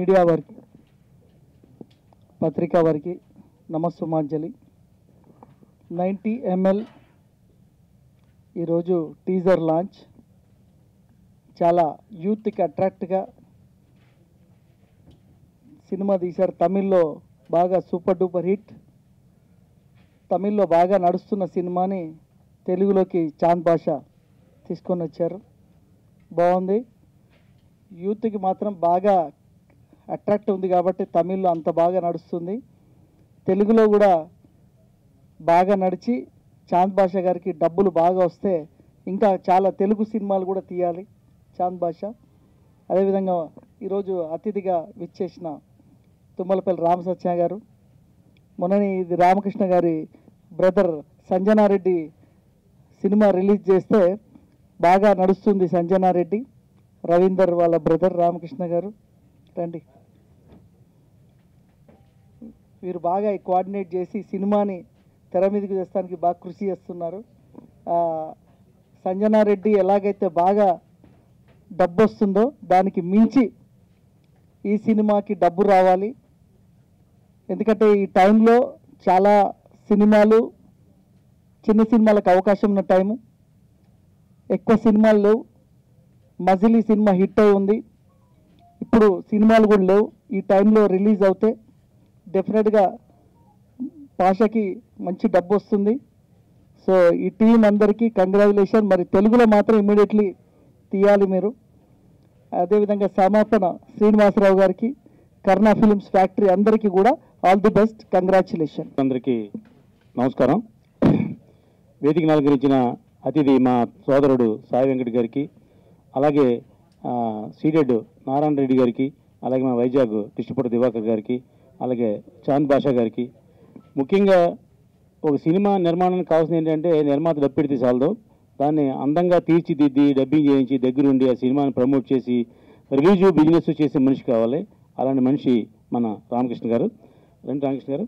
Media వారికి పత్రికా వారికి నమస్సుమాంజలి నైంటీ ఎంఎల్ ఈరోజు టీజర్ లాంచ్ చాలా యూత్కి అట్రాక్ట్గా సినిమా తీశారు తమిళ్లో బాగా సూపర్ డూపర్ హిట్ తమిళ్లో బాగా నడుస్తున్న సినిమాని తెలుగులోకి చాంద్ భాష తీసుకొని వచ్చారు బాగుంది యూత్కి మాత్రం బాగా అట్రాక్ట్ ఉంది కాబట్టి తమిళ్లో అంత బాగా నడుస్తుంది తెలుగులో కూడా బాగా నడిచి చాంద్ భాష గారికి డబ్బులు బాగా వస్తే ఇంకా చాలా తెలుగు సినిమాలు కూడా తీయాలి చాంద్ భాష అదేవిధంగా ఈరోజు అతిథిగా విచ్చేసిన తుమ్మలపల్లి రామసత్య గారు మొన్నని ఇది రామకృష్ణ గారి బ్రదర్ సంజనారెడ్డి సినిమా రిలీజ్ చేస్తే బాగా నడుస్తుంది సంజనారెడ్డి రవీందర్ వాళ్ళ బ్రదర్ రామకృష్ణ గారు రండి వీరు బాగా కోఆర్డినేట్ చేసి సినిమాని తెర మీదకి తెస్తానికి బాగా కృషి చేస్తున్నారు ఆ, సంజనారెడ్డి ఎలాగైతే బాగా డబ్బు వస్తుందో దానికి మించి ఈ సినిమాకి డబ్బు రావాలి ఎందుకంటే ఈ టైంలో చాలా సినిమాలు చిన్న సినిమాలకు అవకాశం ఉన్న టైము ఎక్కువ సినిమాలు లేవు మజిలీ సినిమా హిట్ అయి ఉంది ఇప్పుడు సినిమాలు కూడా లేవు ఈ టైంలో రిలీజ్ అవుతే డెఫినెట్గా భాషకి మంచి డబ్బు వస్తుంది సో ఈ టీం అందరికీ కంగ్రాచులేషన్ మరి తెలుగులో మాత్రం ఇమీడియట్లీ తీయాలి మీరు అదేవిధంగా సమాపన శ్రీనివాసరావు గారికి కర్ణా ఫిలిమ్స్ ఫ్యాక్టరీ అందరికీ కూడా ఆల్ ది బెస్ట్ కంగ్రాచులేషన్ అందరికీ నమస్కారం వేదిక అలంకరించిన అతిథి మా సోదరుడు సాయి వెంకట్ గారికి అలాగే ఆ, సీడెడ్ నారాయణ రెడ్డి గారికి అలాగే మా వైజాగ్ డిస్ట్రిబ్యూటర్ దివాకర్ గారికి అలాగే చాంద్ బాషా గారికి ముఖ్యంగా ఒక సినిమా నిర్మాణానికి కావాల్సింది ఏంటంటే నిర్మాత డప్పెడితే చాలదు దాన్ని అందంగా తీర్చిదిద్ది డబ్బింగ్ చేయించి దగ్గరుండి ఆ సినిమాని ప్రమోట్ చేసి రిలీజ్ బిజినెస్ చేసే మనిషి కావాలి అలాంటి మనిషి మన రామకృష్ణ గారు రండి రామకృష్ణ గారు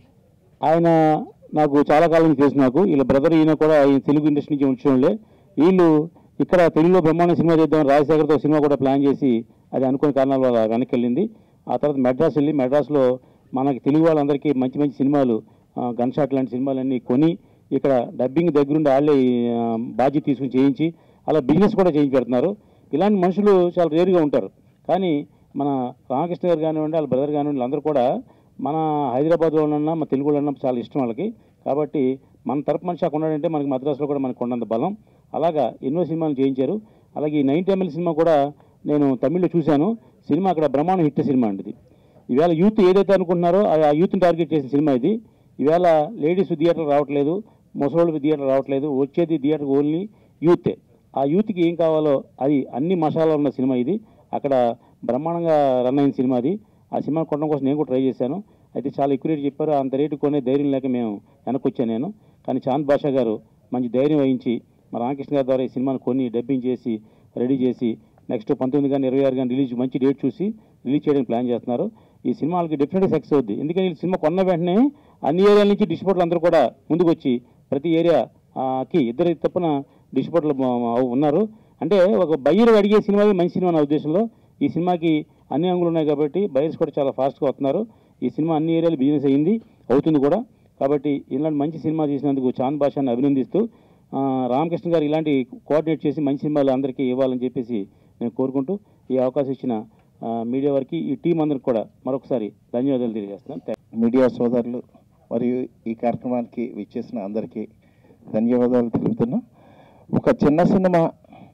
ఆయన నాకు చాలా కాలం నుంచి తెలుసు నాకు వీళ్ళ బ్రదర్ ఈయన కూడా ఈ తెలుగు ఇండస్ట్రీ నుంచి వచ్చిన వీళ్ళు ఇక్కడ తెలుగులో బ్రహ్మాండ సినిమా చేద్దాం రాజశేఖర్తో సినిమా కూడా ప్లాన్ చేసి అది అనుకునే కారణాల వల్ల వెనక్కి వెళ్ళింది ఆ తర్వాత మెడ్రాస్ వెళ్ళి మెడ్రాస్లో మనకి తెలుగు వాళ్ళందరికీ మంచి మంచి సినిమాలు గన్ షాట్ లాంటి సినిమాలన్నీ కొని ఇక్కడ డబ్బింగ్ దగ్గరుండి వాళ్ళే ఆ, బాధ్యత తీసుకుని చేయించి అలా బిజినెస్ కూడా చేయించి పెడుతున్నారు ఇలాంటి మనుషులు చాలా రేరుగా ఉంటారు కానీ మన రామకృష్ణ గారు కానివ్వండి వాళ్ళ బ్రదర్ కానివ్వండి అందరూ కూడా మన హైదరాబాద్లో ఉన్న మన తెలుగులో ఉన్న చాలా ఇష్టం వాళ్ళకి కాబట్టి మన తరపు మనిషి అక్కడ ఉన్నాడంటే మనకి మద్రాసులో కూడా మనకు కొండంత బలం అలాగా ఎన్నో సినిమాలు చేయించారు అలాగే ఈ నైన్టీ ఎంఎల్ సినిమా కూడా నేను తమిళ్లో చూశాను సినిమా అక్కడ బ్రహ్మాండ హిట్ సినిమా అండి ఇది ఈవేళ యూత్ ఏదైతే అనుకుంటున్నారో ఆ ఆ యూత్ని టార్గెట్ చేసిన సినిమా ఇది ఈవేళ లేడీస్ థియేటర్ రావట్లేదు ముసలోళ్ళు థియేటర్ రావట్లేదు వచ్చేది థియేటర్ ఓన్లీ యూతే ఆ యూత్కి ఏం కావాలో అది అన్ని మసాలా ఉన్న సినిమా ఇది అక్కడ బ్రహ్మాండంగా రన్ అయిన సినిమా అది ఆ సినిమా కొనడం కోసం నేను కూడా ట్రై చేశాను అయితే చాలా ఎక్కువ రేటు చెప్పారు అంత రేటు కొనే ధైర్యం లేక మేము వెనక్కి వచ్చాను నేను కానీ చాంద్ బాషా గారు మంచి ధైర్యం వహించి మా రామకృష్ణ గారి ద్వారా ఈ సినిమాను కొని డబ్బింగ్ చేసి రెడీ చేసి నెక్స్ట్ పంతొమ్మిది కానీ ఇరవై ఆరు కానీ రిలీజ్ మంచి డేట్ చూసి రిలీజ్ చేయడానికి ప్లాన్ చేస్తున్నారు ఈ సినిమాలకి డెఫినెట్గా సక్సెస్ అవుద్ది ఎందుకంటే ఈ సినిమా కొన్న వెంటనే అన్ని ఏరియాల నుంచి డిస్ట్రిబ్యూటర్లు అందరూ కూడా ముందుకు వచ్చి ప్రతి ఏరియాకి ఇద్దరు తప్పున డిస్ట్రిబ్యూటర్లు ఉన్నారు అంటే ఒక బయ్యర్ అడిగే సినిమా మంచి సినిమా నా ఉద్దేశంలో ఈ సినిమాకి అన్ని అంగులు ఉన్నాయి కాబట్టి బయర్స్ కూడా చాలా ఫాస్ట్గా వస్తున్నారు ఈ సినిమా అన్ని ఏరియాలు బిజినెస్ అయ్యింది అవుతుంది కూడా కాబట్టి ఇలాంటి మంచి సినిమా తీసినందుకు చాంద్ భాషాన్ని అభినందిస్తూ ఆ, రామకృష్ణ గారు ఇలాంటి కోఆర్డినేట్ చేసి మంచి సినిమాలు అందరికీ ఇవ్వాలని చెప్పేసి నేను కోరుకుంటూ ఈ అవకాశం ఇచ్చిన ఆ, మీడియా వారికి ఈ టీం అందరికి కూడా మరొకసారి ధన్యవాదాలు తెలియజేస్తున్నాను థాంక్స్. మీడియా సోదరులు మరియు ఈ కార్యక్రమానికి విచ్చేసిన అందరికీ ధన్యవాదాలు తెలుపుతున్నా ఒక చిన్న సినిమా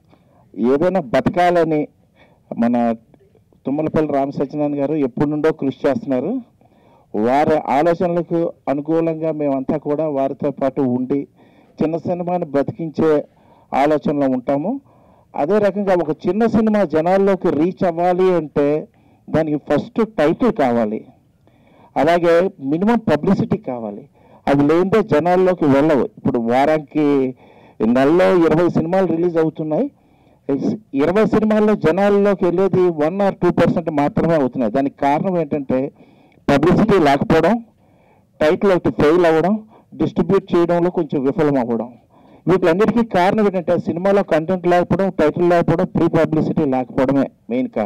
ఏదైనా బతకాలని మన తుమ్మలపల్లి రామ సత్యనారాయణ గారు ఎప్పటి నుండో కృషి చేస్తున్నారు వారి ఆలోచనలకు అనుకూలంగా మేమంతా కూడా వారితో పాటు ఉండి చిన్న సినిమాని బతికించే ఆలోచనలో ఉంటాము అదే రకంగా ఒక చిన్న సినిమా జనాల్లోకి రీచ్ అవ్వాలి అంటే దానికి ఫస్ట్ టైటిల్ కావాలి అలాగే మినిమం పబ్లిసిటీ కావాలి అవి లేనిదే జనాల్లోకి వెళ్ళవు ఇప్పుడు వారానికి నెలలో ఇరవై సినిమాలు రిలీజ్ అవుతున్నాయి ఇరవై సినిమాల్లో జనాల్లోకి వెళ్ళేది వన్ ఆర్ టూ పర్సెంట్ మాత్రమే అవుతున్నాయి దానికి కారణం ఏంటంటే పబ్లిసిటీ లేకపోవడం టైటిల్ ఒకటి ఫెయిల్ అవ్వడం డిస్ట్రిబ్యూట్ చేయడంలో కొంచెం విఫలం అవ్వడం వీటిలన్నిటికీ కారణం ఏంటంటే సినిమాలో కంటెంట్ లేకపోవడం టైటిల్ లేకపోవడం ప్రీ పబ్లిసిటీ లేకపోవడమే మెయిన్ కారణం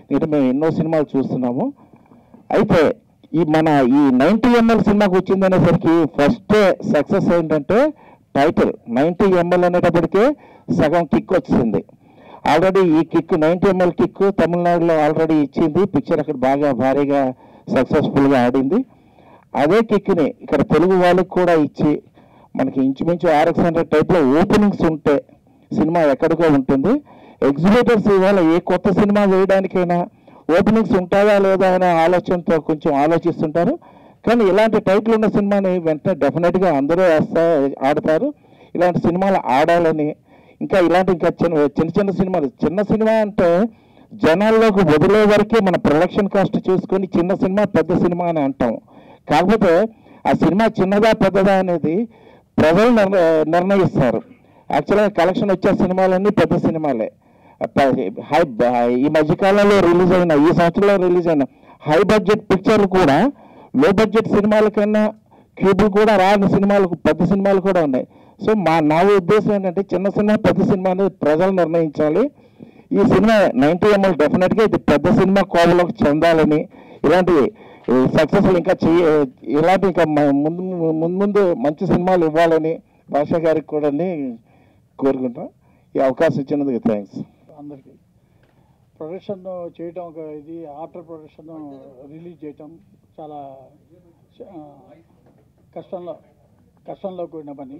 ఎందుకంటే మేము ఎన్నో సినిమాలు చూస్తున్నాము అయితే ఈ మన ఈ నైంటీ ఎంఎల్ సినిమాకి వచ్చిందనేసరికి ఫస్ట్ సక్సెస్ ఏంటంటే టైటిల్ నైంటీ ఎంఎల్ అనేటప్పటికే సగం కిక్ వచ్చింది ఆల్రెడీ ఈ కిక్ నైంటీ ఎంఎల్ కిక్ తమిళనాడులో ఆల్రెడీ ఇచ్చింది పిక్చర్ అక్కడ బాగా భారీగా సక్సెస్ఫుల్గా ఆడింది అదే కిక్ని ఇక్కడ తెలుగు వాళ్ళకి కూడా ఇచ్చి మనకి ఇంచుమించు ఆర్ఎక్స్ హండ్రెడ్ టైప్లో ఓపెనింగ్స్ ఉంటే సినిమా ఎక్కడికో ఉంటుంది ఎగ్జిబిటర్స్ ఇవాళ ఏ కొత్త సినిమా వేయడానికైనా ఓపెనింగ్స్ ఉంటాయా లేదా అనే ఆలోచనతో కొంచెం ఆలోచిస్తుంటారు కానీ ఇలాంటి టైటిల్ ఉన్న సినిమాని వెంటనే డెఫినెట్గా అందరూ వేస్తా ఆడతారు ఇలాంటి సినిమాలు ఆడాలని ఇంకా ఇలాంటి ఇంకా చిన్న చిన్న చిన్న సినిమాలు చిన్న సినిమా అంటే జనాల్లోకి వదిలే వరకే మన ప్రొడక్షన్ కాస్ట్ చూసుకొని చిన్న సినిమా పెద్ద సినిమా అని అంటాం కాకపోతే ఆ సినిమా చిన్నదా పెద్దదా అనేది ప్రజలు నిర్ణ- నిర్ణయిస్తారు యాక్చువల్గా కలెక్షన్ వచ్చే సినిమాలన్నీ పెద్ద సినిమాలే ప- హై బ- ఈ మధ్యకాలంలో రిలీజ్ అయిన ఈ సంవత్సరంలో రిలీజ్ అయిన హై బడ్జెట్ పిక్చర్లు కూడా లో బడ్జెట్ సినిమాల కన్నా క్యూబులు కూడా రాని సినిమాలు పెద్ద సినిమాలు కూడా ఉన్నాయి సో మా నా ఉద్దేశం ఏంటంటే చిన్న సినిమా పెద్ద సినిమా అనేది ప్రజలు నిర్ణయించాలి ఈ సినిమా నైన్టీ ఎంఎల్ డెఫినెట్గా ఇది పెద్ద సినిమా కోవలోకి చెందాలని ఇలాంటి సక్సెస్ఫుల్ ఇంకా చెయ్య ఇలాంటి ఇంకా మ- ముందు ముందు ముందు మంచి సినిమాలు ఇవ్వాలని భాషా గారికి కూడా కోరుకుంటాం ఈ అవకాశం ఇచ్చినందుకు థ్యాంక్స్ అందరికీ ప్రొడక్షన్ చేయటం ఒక ఇది ఆఫ్టర్ ప్రొడక్షన్ రిలీజ్ చేయటం చాలా ఆ, కష్టంలో కష్టంలో కూడిన పని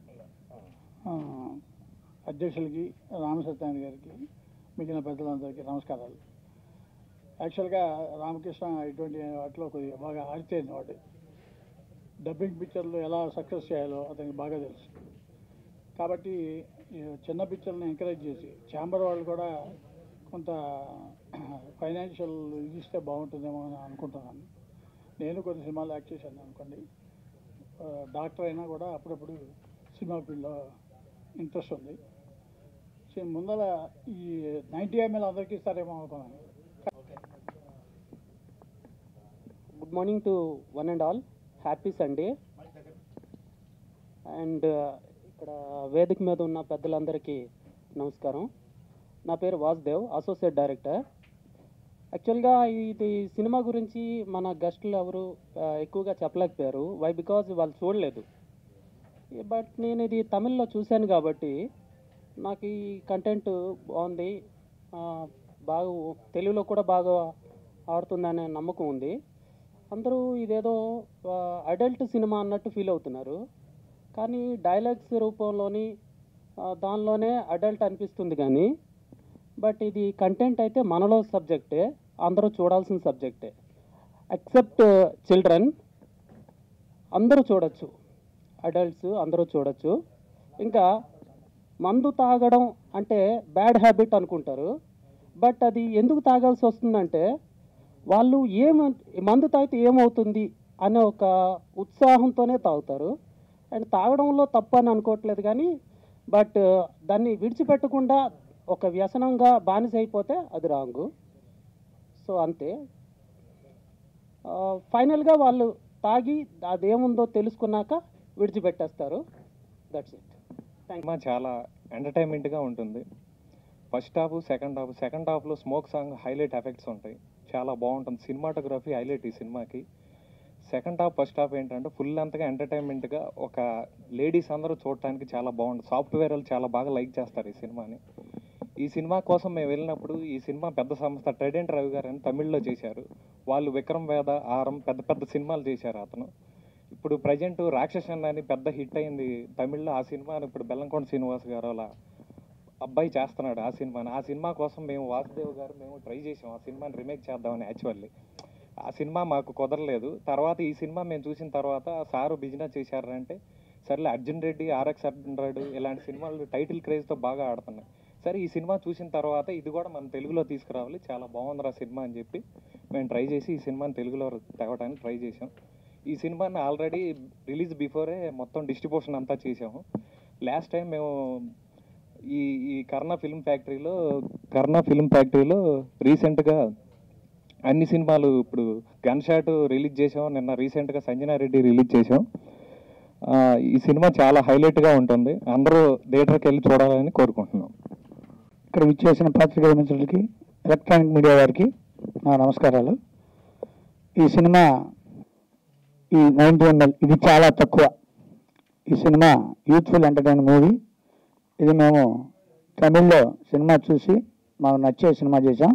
ఆ, అధ్యక్షులకి రామసత్యాన్ని గారికి మిగిలిన పెద్దలందరికీ నమస్కారాలు యాక్చువల్గా రామకృష్ణ ఇటువంటి వాటిలో కొద్దిగా బాగా ఆడితేరిన వాడు డబ్బింగ్ పిక్చర్లు ఎలా సక్సెస్ చేయాలో అతనికి బాగా తెలుసు కాబట్టి ఈ చిన్న పిక్చర్ని ఎంకరేజ్ చేసి ఛాంబర్ వాళ్ళు కూడా కొంత ఫైనాన్షియల్ ఇది ఇస్తే బాగుంటుందేమో అని అనుకుంటున్నాను నేను కొన్ని సినిమాలు యాక్ట్ చేశాను అనుకోండి ఆ, డాక్టర్ అయినా కూడా అప్పుడప్పుడు సినిమా ఫీల్డ్లో ఇంట్రెస్ట్ ఉంది సో ముందర ఈ నైంటీ ఎంఎల్ అందరికీ ఇస్తారేమో అనుకున్నాను good morning to one and all happy Sunday and ఇక్కడ వేదిక మీద ఉన్న పెద్దలందరికీ నమస్కారం నా పేరు వాసుదేవ్ అసోసియేట్ డైరెక్టర్ యాక్చువల్గా ఇది సినిమా గురించి మన గెస్టులు ఎవరు ఆ, ఎక్కువగా చెప్పలేకపోయారు వై బికాజ్ వాళ్ళు చూడలేదు బట్ నేను ఇది తమిళ్లో చూశాను కాబట్టి నాకు ఈ కంటెంట్ బాగుంది ఆ, బాగా తెలుగులో కూడా బాగా ఆడుతుందనే నమ్మకం ఉంది అందరూ ఇదేదో అడల్ట్ సినిమా అన్నట్టు ఫీల్ అవుతున్నారు కానీ డైలాగ్స్ రూపంలోని ఆ, దానిలోనే అడల్ట్ అనిపిస్తుంది కానీ బట్ ఇది కంటెంట్ అయితే మనలో సబ్జెక్టే అందరూ చూడాల్సిన సబ్జెక్టే ఎక్సెప్ట్ చిల్డ్రన్ అందరూ చూడొచ్చు అడల్ట్స్ అందరూ చూడొచ్చు ఇంకా మందు తాగడం అంటే బ్యాడ్ హ్యాబిట్ అనుకుంటారు బట్ అది ఎందుకు తాగాల్సి వస్తుందంటే వాళ్ళు ఏమ మందు తాగితే ఏమవుతుంది అనే ఒక ఉత్సాహంతోనే తాగుతారు అండ్ తాగడంలో తప్పు అని అనుకోవట్లేదు కానీ బట్ దాన్ని విడిచిపెట్టకుండా ఒక వ్యసనంగా బానిస అయిపోతే అది రాంగు సో అంతే ఫైనల్గా వాళ్ళు తాగి అదేముందో తెలుసుకున్నాక విడిచిపెట్టేస్తారు దట్స్ ఇట్ థ్యాంక్ సినిమా చాలా ఎంటర్టైన్మెంట్గా ఉంటుంది first half second half second హాఫ్లో స్మోక్ సాంగ్ హైలైట్ ఎఫెక్ట్స్ ఉంటాయి చాలా బాగుంటుంది సినిమాటోగ్రఫీ హైలైట్ ఈ సినిమాకి సెకండ్ హాఫ్ ఫస్ట్ హాఫ్ ఏంటంటే ఫుల్ అంతగా ఎంటర్టైన్మెంట్గా ఒక లేడీస్ అందరూ చూడటానికి చాలా బాగుంటుంది సాఫ్ట్వేర్ వాళ్ళు చాలా బాగా లైక్ చేస్తారు ఈ సినిమాని ఈ సినిమా కోసం మేము వెళ్ళినప్పుడు ఈ సినిమా పెద్ద సంస్థ ట్రైడెంట్ రవి గారు అని తమిళ్లో చేశారు వాళ్ళు విక్రమ్ వేద ఆరం పెద్ద పెద్ద సినిమాలు చేశారు అతను ఇప్పుడు ప్రజెంట్ రాక్షసన్ అని పెద్ద హిట్ అయింది తమిళ్లో ఆ సినిమాని ఇప్పుడు బెల్లంకొండ శ్రీనివాస్ గారు అలా అబ్బాయి చేస్తున్నాడు ఆ సినిమాని ఆ సినిమా కోసం మేము వాసుదేవ్ గారు మేము ట్రై చేసాం ఆ సినిమాని రిమేక్ చేద్దామని యాక్చువల్లీ ఆ సినిమా మాకు కుదరలేదు తర్వాత ఈ సినిమా మేము చూసిన తర్వాత సారు బిజినెస్ చేశారంటే సర్లే అర్జున్ రెడ్డి ఆర్ఎక్స్ అర్జున్ రెడ్డి ఇలాంటి సినిమాలు టైటిల్ క్రేజ్తో బాగా ఆడుతున్నాయి సరే ఈ సినిమా చూసిన తర్వాత ఇది కూడా మనం తెలుగులో తీసుకురావాలి చాలా బాగుందిరా సినిమా అని చెప్పి మేము ట్రై చేసి ఈ సినిమాని తెలుగులో తేవడానికి ట్రై చేసాం ఈ సినిమాని ఆల్రెడీ రిలీజ్ బిఫోరే మొత్తం డిస్ట్రిబ్యూషన్ అంతా చేసాము లాస్ట్ టైం మేము ఈ ఈ కర్ణ ఫిల్మ్ ఫ్యాక్టరీలో కర్ణ ఫిల్మ్ ఫ్యాక్టరీలో రీసెంట్గా అన్ని సినిమాలు ఇప్పుడు గన్ షాట్ రిలీజ్ చేసాం నిన్న రీసెంట్గా సంజనారెడ్డి రిలీజ్ చేసాం ఆ, ఈ సినిమా చాలా హైలైట్గా ఉంటుంది అందరూ థియేటర్కి వెళ్ళి చూడాలని కోరుకుంటున్నాం ఇక్కడ విచ్చేసిన పాత్రికేయ మిత్రులకి ఎలక్ట్రానిక్ మీడియా వారికి నా నమస్కారాలు ఈ సినిమా ఈ నైన్టీ ఎంఎల్ ఇది చాలా తక్కువ ఈ సినిమా యూత్ఫుల్ ఎంటర్టైన్ మూవీ ఇది మేము తమిళ్లో సినిమా చూసి మాకు నచ్చే సినిమా చేసాం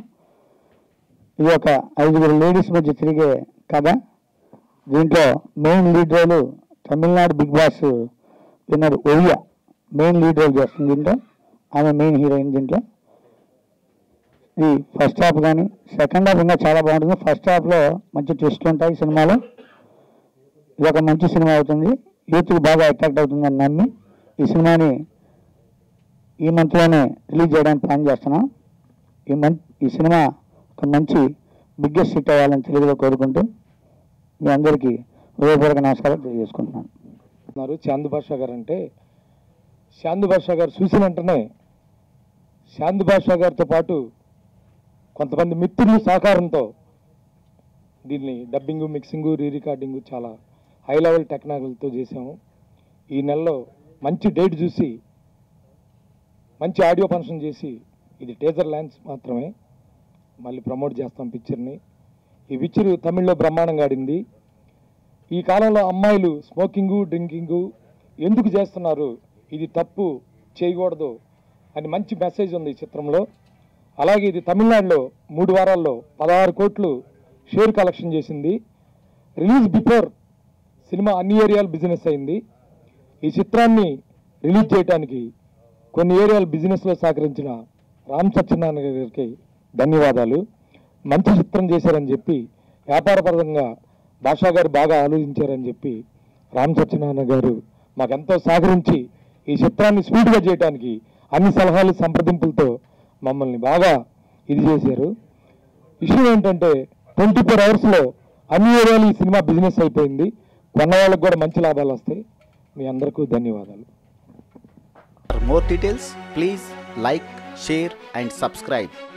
ఇది ఒక ఐదుగురు లేడీస్ మధ్య తిరిగే కథ దీంట్లో main lead role Tamil Nadu Bigg Boss winner ఒరియా మెయిన్ లీడ్ రోల్ చేస్తుంది దీంట్లో ఆమె మెయిన్ హీరోయిన్ దీంట్లో ఇది ఫస్ట్ హాఫ్ కానీ సెకండ్ హాఫ్ ఇంకా చాలా బాగుంటుంది ఫస్ట్ హాఫ్లో మంచి ట్విస్ట్ ఉంటాయి ఈ సినిమాలో ఇది ఒక మంచి సినిమా అవుతుంది యూత్కి బాగా అట్రాక్ట్ అవుతుందని నమ్మి ఈ సినిమాని ఈ మంత్లోనే రిలీజ్ చేయడానికి ప్లాన్ చేస్తున్నాం ఈ మంత్ ఈ సినిమా ఒక మంచి బిగ్గెస్ట్ హిట్ అవ్వాలని తెలుగులో కోరుకుంటూ మీ అందరికీ హృదయపూర్వక నమస్కారాలు తెలియజేసుకుంటున్నాను ఉన్నారు చాంద్ బాషా గారు అంటే చాంద్ బాషా గారు చూసిన వెంటనే చాంద్ బాషా గారితో పాటు కొంతమంది మిత్రుల సహకారంతో దీన్ని డబ్బింగు మిక్సింగు రీ రికార్డింగు చాలా హై లెవెల్ టెక్నాలజీతో చేసాము ఈ నెలలో మంచి డేట్ చూసి మంచి ఆడియో ఫంక్షన్ చేసి ఇది టేజర్ ల్యాన్స్ మాత్రమే మళ్ళీ ప్రమోట్ చేస్తాం పిక్చర్ని ఈ పిక్చర్ తమిళ్లో బ్రహ్మాండంగా ఆడింది ఈ కాలంలో అమ్మాయిలు స్మోకింగు డ్రింకింగు ఎందుకు చేస్తున్నారు ఇది తప్పు చేయకూడదు అని మంచి మెసేజ్ ఉంది ఈ చిత్రంలో అలాగే ఇది తమిళనాడులో మూడు వారాల్లో పదహారు కోట్లు షేర్ కలెక్షన్ చేసింది రిలీజ్ బిఫోర్ సినిమా అన్ని ఏరియాలు బిజినెస్ అయింది ఈ చిత్రాన్ని రిలీజ్ చేయడానికి కొన్ని ఏరియాలు బిజినెస్లో సహకరించిన రామ్ సత్యనారాయణ గారికి ధన్యవాదాలు మంచి చిత్రం చేశారని చెప్పి వ్యాపారపరంగా భాషా గారు బాగా ఆలోచించారని చెప్పి రామ్ సత్యనారాయణ గారు మాకెంతో సహకరించి ఈ చిత్రాన్ని స్పీడ్గా చేయడానికి అన్ని సలహాలు సంప్రదింపులతో మమ్మల్ని బాగా ఇది చేశారు విషయం ఏంటంటే ట్వంటీ ఫోర్ అవర్స్లో అన్ని ఏరియాలు ఈ సినిమా బిజినెస్ అయిపోయింది కొన్న వాళ్ళకి కూడా మంచి లాభాలు వస్తాయి మీ అందరికీ ధన్యవాదాలు For more details, please like, share, and subscribe